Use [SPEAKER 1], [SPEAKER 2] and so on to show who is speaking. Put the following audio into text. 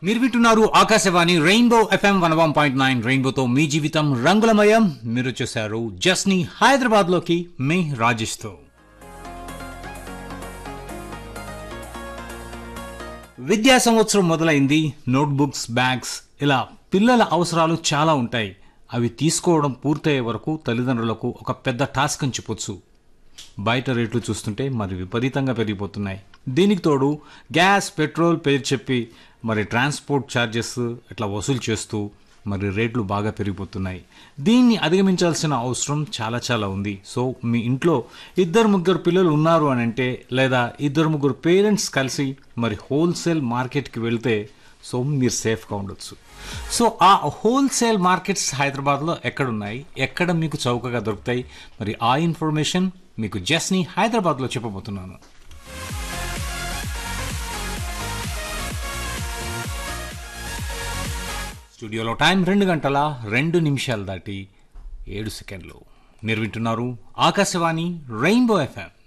[SPEAKER 1] మీరు వింటున్నారు Akashvani rainbow FM one one point nine రెయిన్బోతో మీ జీవితం రంగులమయం మీరు చూశారు జస్ని హైదరాబాద్ లోకి మీ రాజేష్తో విద్యా సంవత్సరం మొదలైంది నోట్బుక్స్ బ్యాగ్స్ ఇలా పిల్లల అవసరాలు చాలా ఉంటాయి అవి తీసుకోవడం పూర్తయ్యే వరకు తల్లిదండ్రులకు ఒక పెద్ద టాస్క్ అని చెప్పొచ్చు బయట రేట్లు చూస్తుంటే మరి విపరీతంగా పెరిగిపోతున్నాయి దీనికి తోడు గ్యాస్ పెట్రోల్ పేరు చెప్పి మరి ట్రాన్స్పోర్ట్ ఛార్జెస్ ఇట్లా వసూలు చేస్తూ మరి రేట్లు బాగా పెరిగిపోతున్నాయి దీన్ని అధిగమించాల్సిన అవసరం చాలా చాలా ఉంది సో మీ ఇంట్లో ఇద్దరు ముగ్గురు పిల్లలు ఉన్నారు అని అంటే లేదా ఇద్దరు ముగ్గురు పేరెంట్స్ కలిసి మరి హోల్సేల్ మార్కెట్కి వెళ్తే సో మీరు సేఫ్గా ఉండొచ్చు సో ఆ హోల్సేల్ మార్కెట్స్ హైదరాబాద్లో ఎక్కడున్నాయి ఎక్కడ మీకు చౌకగా దొరుకుతాయి మరి ఆ ఇన్ఫర్మేషన్ మీకు జస్ని హైదరాబాద్లో చెప్పబోతున్నాను స్టూడియోలో టైం రెండు గంటల రెండు నిమిషాలు దాటి ఏడు సెకండ్లు మీరు వింటున్నారు ఆకాశవాణి రెయిన్బో ఎఫ్ఎం